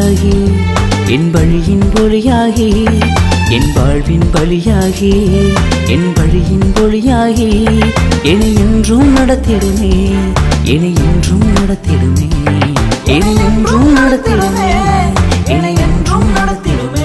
பலியாகி என் வழியின் ஒளியாகி என் வாழ்வின் பலியாகி என் வழியின் ஒளியாகி என்னை என்றும் நடத்திடுமே என்னை என்றும் நடத்திடுமே என்னை என்றும் நடத்திடுமே என்னை என்றும் நடத்திடுமே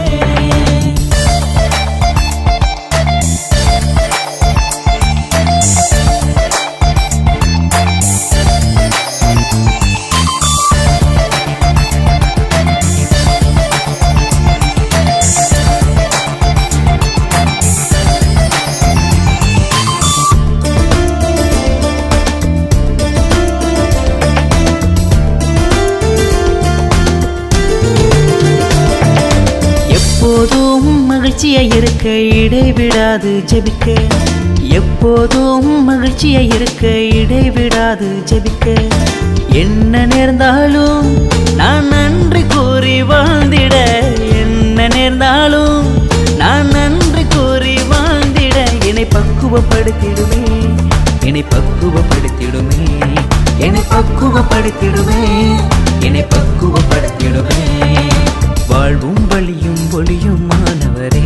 எப்போதும் மகிழ்ச்சியாய் இருக்க இடைவிடாது ஜெபிக்க எப்போதும் மகிழ்ச்சியாய் இருக்க இடைவிடாது ஜெபிக்க என்ன நேர்ந்தாலும் நான் நன்றி கூறி வாழ்ந்திட என்ன நேர்ந்தாலும் நான் நன்றி கூறி வாழ்ந்திட என்னை பக்குவப்படுத்திடுமே என்னை பக்குவப்படுத்திடுமே என்னை பக்குவப்படுத்திடுமே என்னை பக்குவப்படுத்திடுமே வாழ்வும் வழியும் ஒளியும் மாணவரே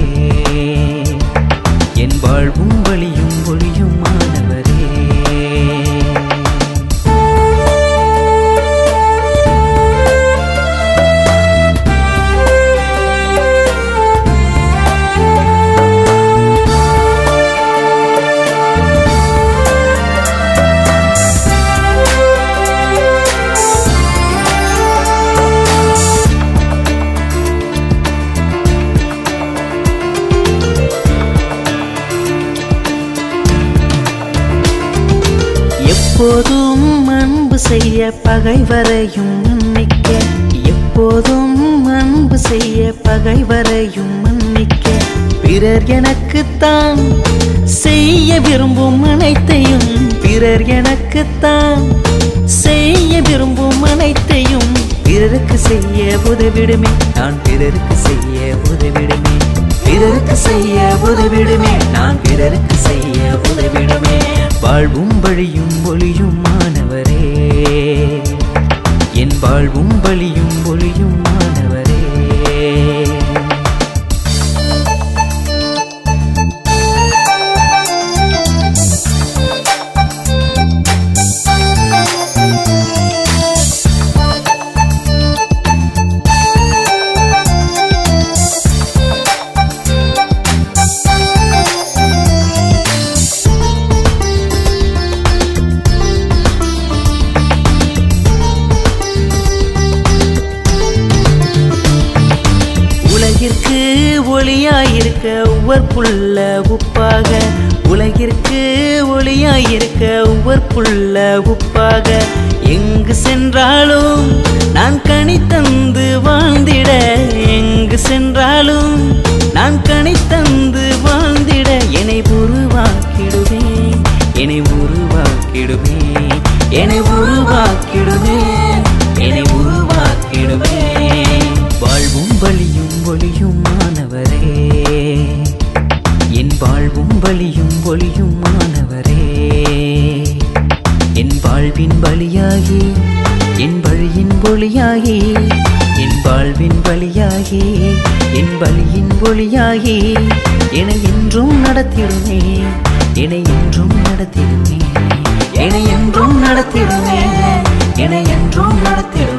என் வாழ்வும் வழியும் ஒளியும் மாணவரே எப்போதும் அன்பு செய்ய பகைவரையும் மன்னிக்க எப்போதும் அன்பு செய்ய பகைவரையும் மன்னிக்க பிறர் எனக்குத்தான் செய்ய விரும்பும் அனைத்தையும் பிறர் எனக்குத்தான் செய்ய விரும்பும் அனைத்தையும் பிறருக்கு செய்ய உதவிடுமே நான் பிறருக்கு செய்ய உதவிடுமே பிறருக்கு செய்ய உதவிடுமே நான் பிறருக்கு செய்ய உதவிடுமே வாழ்வும் வழியும் ஒளியும் மாணவரே என் வாழ்வும் வழியும் ஒளியும் மாணவரே உலகிற்கு ஒளியாயிருக்க உவர்ப்புள்ள உப்பாக உலகிற்கு ஒளியாயிருக்க உவர்ப்புள்ள உப்பாக எங்கு சென்றாலும் நான் கனி தந்து வாழ்ந்திட எங்கு சென்றாலும் நான் கனி தந்து வாழ்ந்திட என்னை உருவாக்கிடுவே என்னை உருவாக்கிடுவே என்னை உருவாக்கிடுவே என்னை உருவாக்கிடுவே வாழ்வும் வழியும் ஒளியும் மாணவரே என் வாழ்வும் வழியும் ஒளியும் மாணவரே என் வாழ்வின் வழியாகி என் வழியின் ஒளியாகி என் வாழ்வின் வழியாகி என் வழியின் ஒளியாகி என என்றும் நடத்திடுமே என என்றும் நடத்திடுமே என என்றும் நடத்திடுமே என என்றும் நடத்திடுமே